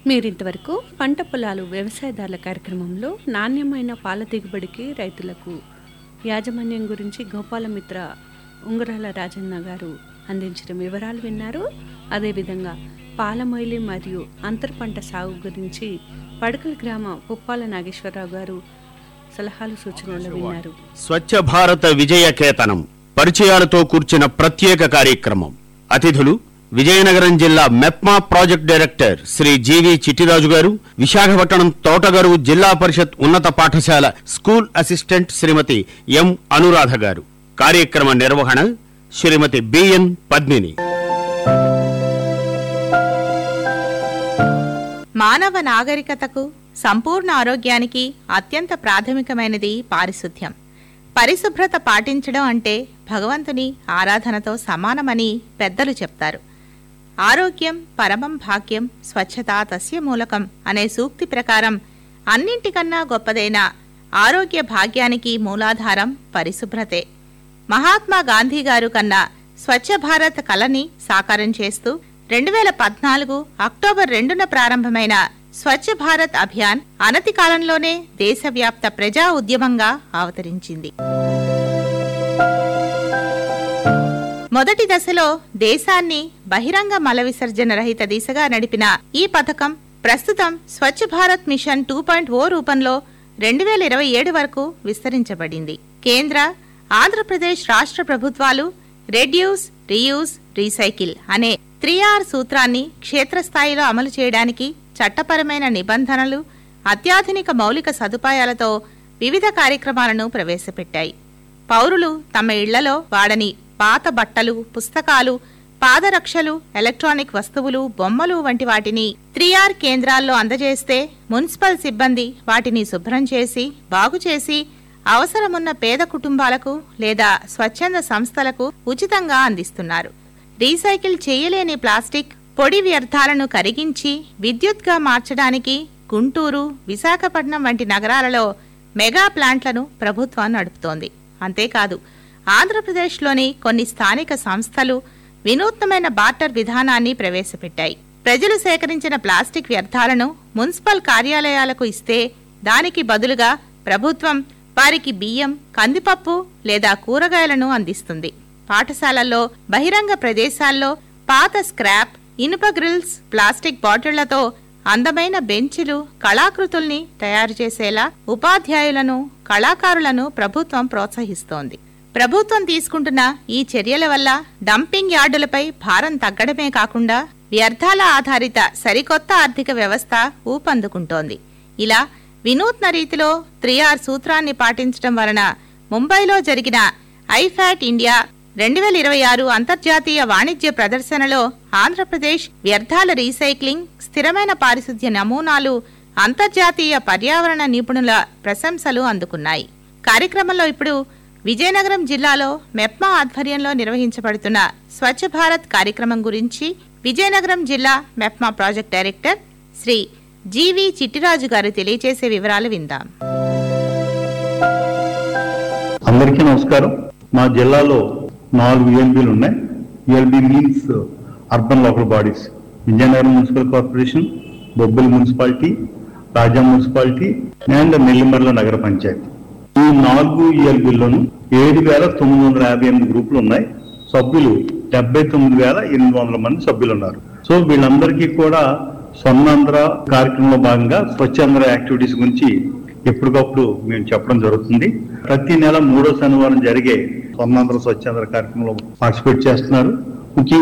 మీరింతవరకు పంట పొలాలు వ్యవసాయదారుల కార్యక్రమంలో నాణ్యమైన పాల దిగుబడికి రైతులకు యాజమాన్యం గురించి గోపాలమిత్ర ఉంగరాల రాజన్న గారు అందించిన వివరాలు విన్నారు అదేవిధంగా పాలమొయిలి మరియు అంతర్ పంట సాగు గురించి పడకల గ్రామ పుప్పాల నాగేశ్వరరావు గారు సలహాలు సూచనలు విన్నారు స్వచ్ఛ భారత విజయకేతనం పరిచయాలతో కూర్చిన ప్రత్యేక కార్యక్రమం అతిథులు విజయనగరం జిల్లా MEPMA project director Shri GV Chittiraju గారు విశాఖపట్నం తోటగారు జిల్లా పరిషత్ ఉన్నత పాఠశాల school assistant Shrimati M Anuradha గారు కార్యక్రమ నిర్వహణ శ్రీమతి బిఎన్ పద్మిని మానవ నాగరికతకు సంపూర్ణ ఆరోగ్యానికి అత్యంత ప్రాథమికమైనది పారిశుద్ధ్యం పరిశుభ్రత పాటించడం అంటే భగవంతుని ఆరాధనతో సమానమని పెద్దలు చెప్తారు ఆరోగ్యం పరమం భాగ్యం స్వచ్ఛత తస్య మూలకం అనే సూక్తి ప్రకారం అన్నింటికన్నా గొప్పదైన ఆరోగ్య భాగ్యానికి మూలాధారం పరిశుభ్రతే మహాత్మా గాంధీ గారు కన్నా స్వచ్ఛ భారత్ కలని సాకారం చేస్తూ రెండు వేల పద్నాలుగు అక్టోబర్ రెండున ప్రారంభమైన స్వచ్ఛ భారత్ అభియాన్ అనతి కాలంలోనే దేశవ్యాప్త ప్రజా ఉద్యమంగా అవతరించింది మొదటి దశలో దేశాన్ని బహిరంగ మల విసర్జన రహిత దిశగా నడిపిన ఈ పథకం ప్రస్తుతం Swachh Bharat mission two point O రూపంలో రెండు వేల ఇరవై ఏడు వరకు విస్తరించబడింది కేంద్ర ఆంధ్రప్రదేశ్ రాష్ట్ర ప్రభుత్వాలు రెడ్యూస్ రీయూస్ రీసైకిల్ అనే త్రీ ఆర్ సూత్రాన్ని క్షేత్రస్థాయిలో అమలు చేయడానికి చట్టపరమైన నిబంధనలు అత్యాధునిక మౌలిక సదుపాయాలతో వివిధ కార్యక్రమాలను ప్రవేశపెట్టాయి పౌరులు తమ ఇళ్లలో వాడని పాత బట్టలు పుస్తకాలు పాదరక్షలు ఎలక్ట్రానిక్ వస్తువులు బొమ్మలు వంటి వాటిని త్రీ ఆర్ కేంద్రాల్లో అందజేస్తే మున్సిపల్ సిబ్బంది వాటిని శుభ్రం చేసి బాగుచేసి అవసరమున్న పేద కుటుంబాలకు లేదా స్వచ్ఛంద సంస్థలకు ఉచితంగా అందిస్తున్నారు రీసైకిల్ చేయలేని ప్లాస్టిక్ పొడి వ్యర్థాలను కరిగించి విద్యుత్గా మార్చడానికి గుంటూరు విశాఖపట్నం వంటి నగరాలలో మెగా ప్లాంట్లను ప్రభుత్వం నడుపుతోంది అంతేకాదు ఆంధ్రప్రదేశ్లోని కొన్ని స్థానిక సంస్థలు వినూత్నమైన బార్టర్ విధానాన్ని ప్రవేశపెట్టాయి ప్రజలు సేకరించిన ప్లాస్టిక్ వ్యర్థాలను మున్సిపల్ కార్యాలయాలకు ఇస్తే దానికి బదులుగా ప్రభుత్వం వారికి బియ్యం కందిపప్పు లేదా కూరగాయలను అందిస్తుంది పాఠశాలల్లో బహిరంగ ప్రదేశాల్లో పాత స్క్రాప్ ఇనుప గ్రిల్స్ ప్లాస్టిక్ బాటిళ్లతో అందమైన బెంచులు కళాకృతుల్ని తయారు చేసేలా ఉపాధ్యాయులను కళాకారులను ప్రభుత్వం ప్రోత్సహిస్తోంది ప్రభుత్వం తీసుకుంటున్న ఈ చర్యల వల్ల డంపింగ్ యార్డులపై భారం తగ్గడమే కాకుండా వ్యర్థాల ఆధారిత సరికొత్త ఆర్థిక వ్యవస్థ ఊపందుకుంటోంది ఇలా వినూత్న రీతిలో త్రీ ఆర్ సూత్రాన్ని పాటించడం వలన ముంబైలో జరిగిన ఐఫాట్ ఇండియా రెండు వేల ఇరవై ఆరు అంతర్జాతీయ వాణిజ్య ప్రదర్శనలో ఆంధ్రప్రదేశ్ వ్యర్థాల రీసైక్లింగ్ స్థిరమైన పారిశుద్ధ్య నమూనాలు అంతర్జాతీయ పర్యావరణ నిపుణుల ప్రశంసలు అందుకున్నాయి కార్యక్రమంలో ఇప్పుడు విజయనగరం జిల్లాలో మెప్మా ఆధ్వర్యంలో నిర్వహించబడుతున్న స్వచ్ఛ భారత్ కార్యక్రమం గురించి విజయనగరం జిల్లా MEPMA project director Shri GV Chittiraju గారు తెలియజేసే వివరాలు విందాం అందరికీ నమస్కారం మా జిల్లాలో నాలుగు ఈఎల్బీలు ఉన్నాయి ULB means urban local bodies Vizianagaram municipal corporation Bobbili municipality Raja municipality and Nellimarla నగర పంచాయతీ ఈ నాలుగు ఈఎల్బీల్లోనూ ఏడు వేల తొమ్మిది వందల యాభై ఎనిమిది గ్రూపులు ఉన్నాయి సభ్యులు డెబ్బై తొమ్మిది వేల ఎనిమిది వందల మంది సభ్యులు ఉన్నారు సో వీళ్ళందరికీ కూడా స్వర్ణాంధ్ర కార్యక్రమంలో భాగంగా స్వచ్ఛాంధ్ర యాక్టివిటీస్ గురించి ఎప్పటికప్పుడు మేము చెప్పడం జరుగుతుంది ప్రతి నెల మూడో శనివారం జరిగే స్వర్ణాంధ్ర స్వచ్ఛాంధ్ర కార్యక్రమంలో పార్టిసిపేట్ చేస్తున్నారు ముఖ్యంగా